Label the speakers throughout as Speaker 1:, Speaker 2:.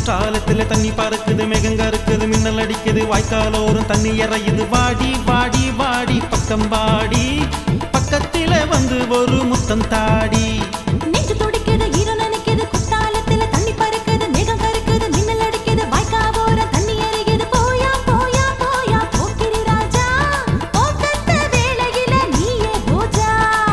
Speaker 1: குற்றாலத்துல தண்ணி பறக்குது மேகங்க இருக்குது மின்னல் அடிக்குது வாய்க்காலோரும் தண்ணி இறையுது வாடி வாடி வாடி பக்கம் வாடி பக்கத்தில வந்து ஒரு முத்தம் தாடி
Speaker 2: நெஞ்சு துடிக்குது ஈர நனைக்குது குத்தாலத்துல தண்ணி பறக்குது மேகம் கருக்குது மின்னல் அடிக்குது வாய்க்காவோர தண்ணி எறியுது போயா போயா போயா போக்கிரி ராஜா போக்கத்த வேளையில நீயே ரோஜா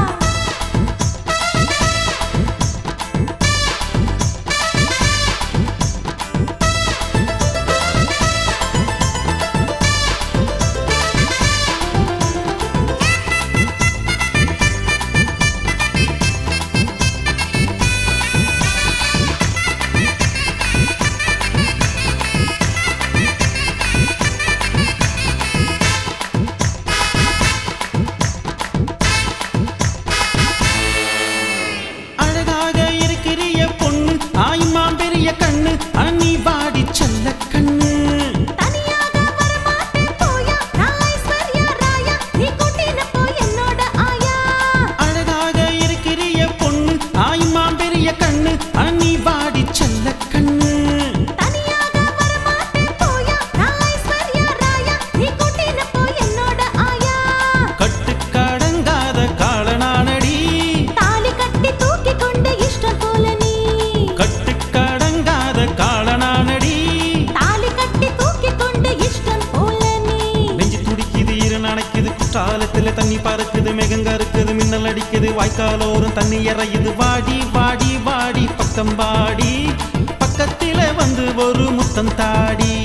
Speaker 1: அழகாக இருக்கிறிய பொண்ணு ஆயுமாம் பெரிய கண்ணு அண்ணி வாடி செல்ல கண்ணு
Speaker 2: தனியாக வரமாட்டேன் போயா நான் ஐஸ்வர்யா ராயா நீ கூட்டின போய் என்னோட ஆயா
Speaker 1: அழகாக இருக்கிறிய பொண்ணு ஆயுமாம் பெரிய கண்ணு அண்ணி வாடி செல்ல கண்ணு
Speaker 2: தனியாக வரமாட்டேன் போயா நான் ஐஸ்வர்யா ராயா நீ கூட்டின போய் என்னோட ஆயா
Speaker 1: கட்டுக்கடங்காத காலனானடி
Speaker 2: தாலி கட்டி தூக்கி கொண்டு இஷ்டம் போல நீ
Speaker 1: கட்டுக்கடங்காத காலனானடி
Speaker 2: தாலி கட்டி தூக்கி கொண்டு இஷ்டம் போல நீ
Speaker 1: நெஞ்சு துடிக்குது இரு நனைக்குது குற்றாலத்துல தண்ணி பறக்குது மேகங்க இருக்குது மின்னல் அடிக்குது வாய்க்காலோரும் தண்ணி இறையுது வாடி வாடி வாடி பக்கம் வாடி பக்கத்தில வந்து ஒரு முத்தம் தாடி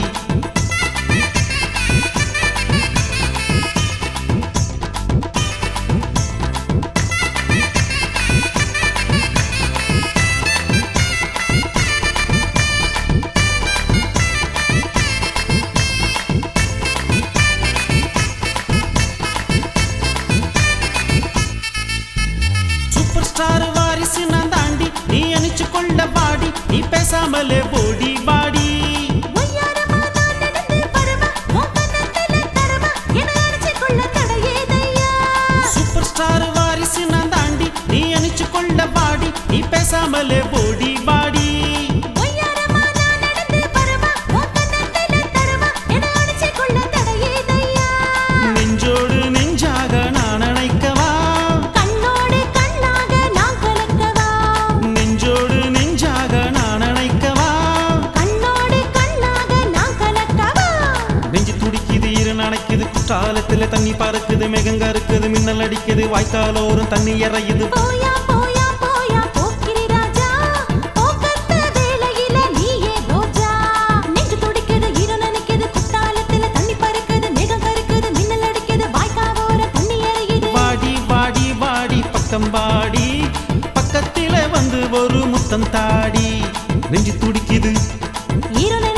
Speaker 1: சூப்பர் ஸ்டார் வாரிசு நான் தாண்டி நீ அணிச்சு கொள்ள வாடி நீ பேசாமலே போடி வாடி
Speaker 2: ஒய்யாரமா நான் நடந்து வரவா உன் கன்னத்துல தரவா என அணைச்சு கொள்ள தடையேதையா
Speaker 1: சூப்பர் ஸ்டார் வாரிசு நான் தாண்டி நீ அணிச்சு கொள்ள வாடி நீ பேசாமலே போடி வாடி
Speaker 2: ஒய்யாரமா நான் நடந்து வரவா உன் கன்னத்துல தரவா என அணைச்சு கொள்ள தடையேதையா
Speaker 1: நெஞ்சோடு நெஞ்சாக நான் அணைக்கவா
Speaker 2: கண்ணோடு கண்ணாக நான் கலக்கவா
Speaker 1: நெஞ்சோடு நெஞ்சாக நான் அணைக்கவா
Speaker 2: கண்ணோடு கண்ணாக நான் கலக்கவா
Speaker 1: நெஞ்சு துடிக்குது இரு நனைக்குது குற்றாலத்துல தண்ணி பறக்குது மேகங்க இருக்குது மின்னல் அடிக்குது வாய்க்காலோரும் தண்ணி இறையுது
Speaker 2: போயா போயா போயா போக்கிரி ராஜா போக்கத்த வேளையில நீயே ரோஜா நெஞ்சு துடிக்குது ஈர நனைக்குது குத்தாலத்துல தண்ணி பறக்குது மேகம் கருக்குது மின்னல் அடிக்குது வாய்க்காவோர தண்ணி எறியுது
Speaker 1: வாடி வாடி வாடி பக்கம் வாடி பக்கத்தில வந்து ஒரு முத்தம் தாடி நெஞ்சு துடிக்குது
Speaker 2: ஈர